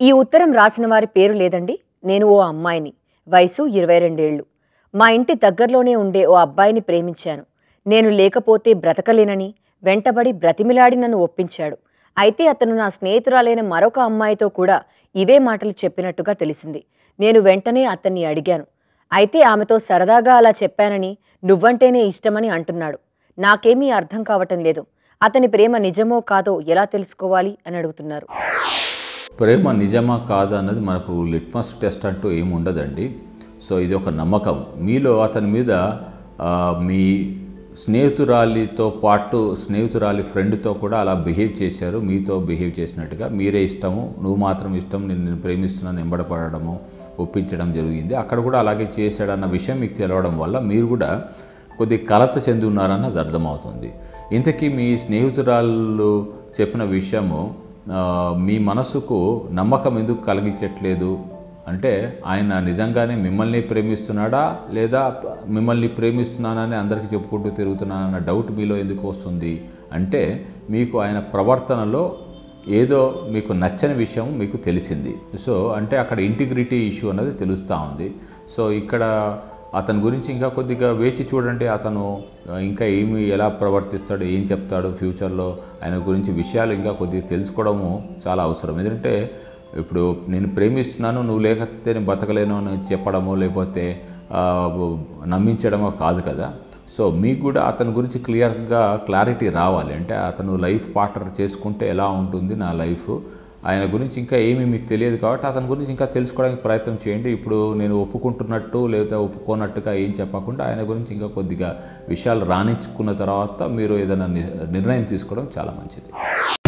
ఈ ఉత్తరం రాసిన వారి పేరు లేదండి నేను ఓ అమ్మాయిని వయసు ఇరవై రెండేళ్లు మా ఇంటి దగ్గరలోనే ఉండే ఓ అబ్బాయిని ప్రేమించాను నేను లేకపోతే బ్రతకలేనని వెంటబడి బ్రతిమిలాడి నన్ను ఒప్పించాడు అయితే అతను నా స్నేహితురాలైన మరొక అమ్మాయితో కూడా ఇవే మాటలు చెప్పినట్టుగా తెలిసింది నేను వెంటనే అతన్ని అడిగాను అయితే ఆమెతో సరదాగా అలా చెప్పానని నువ్వంటేనే ఇష్టమని అంటున్నాడు నాకేమీ అర్థం కావటం లేదు అతని ప్రేమ నిజమో కాదో ఎలా తెలుసుకోవాలి అని అడుగుతున్నారు ప్రేమ నిజమా కాదా అన్నది మనకు లిట్మస్ టెస్ట్ అంటూ ఏమి ఉండదండి సో ఇది ఒక నమ్మకం మీలో అతని మీద ఆ, మీ స్నేహితురాలితో పాటు స్నేహితురాలి ఫ్రెండ్తో కూడా అలా బిహేవ్ చేశారు మీతో బిహేవ్ చేసినట్టుగా మీరే ఇష్టము నువ్వు మాత్రం ఇష్టం నేను నిన్ను ప్రేమిస్తున్నాను ఎంబడపడము ఒప్పించడం జరిగింది అక్కడ కూడా అలాగే చేశాడన్న విషయం మీకు తెలవడం వల్ల మీరు కూడా కొద్ది కలత చెంది ఉన్నారన్నది అర్థమవుతుంది ఇంతకీ మీ స్నేహితురాళ్ళు చెప్పిన విషయము ఆ, మీ మనసుకు నమ్మకం ఎందుకు కలిగించట్లేదు అంటే ఆయన నిజంగానే మిమ్మల్ని ప్రేమిస్తున్నాడా లేదా మిమ్మల్ని ప్రేమిస్తున్నానని అందరికీ చెప్పుకుంటూ తిరుగుతున్నానన్న డౌట్ మీలో ఎందుకు వస్తుంది అంటే మీకు ఆయన ప్రవర్తనలో ఏదో మీకు నచ్చని విషయం మీకు తెలిసింది సో అంటే అక్కడ ఇంటిగ్రిటీ ఇష్యూ అన్నది తెలుస్తూ ఉంది సో ఇక్కడ అతని గురించి ఇంకా కొద్దిగా వేచి చూడండి అతను ఆ, ఇంకా ఏమి ఎలా ప్రవర్తిస్తాడు ఏం చెప్తాడు ఫ్యూచర్లో ఆయన గురించి విషయాలు ఇంకా కొద్దిగా తెలుసుకోవడము చాలా అవసరం ఎందుకంటే ఇప్పుడు నేను ప్రేమిస్తున్నాను నువ్వు లేకపోతే నేను బతకలేను అని చెప్పడమో లేకపోతే ఆ, నమ్మించడమో కాదు కదా సో మీకు కూడా అతని గురించి క్లియర్గా క్లారిటీ రావాలి అంటే అతను లైఫ్ పార్ట్నర్ చేసుకుంటే ఎలా ఉంటుంది నా లైఫ్ ఆయన గురించి ఇంకా ఏమీ మీకు తెలియదు కాబట్టి అతని గురించి ఇంకా తెలుసుకోవడానికి ప్రయత్నం చేయండి ఇప్పుడు నేను ఒప్పుకుంటున్నట్టు లేదా ఒప్పుకోనట్టుగా ఏం చెప్పకుండా ఆయన గురించి ఇంకా కొద్దిగా విషయాలు రాణించుకున్న తర్వాత మీరు ఏదైనా ని- నిర్ణయం తీసుకోవడం చాలా మంచిది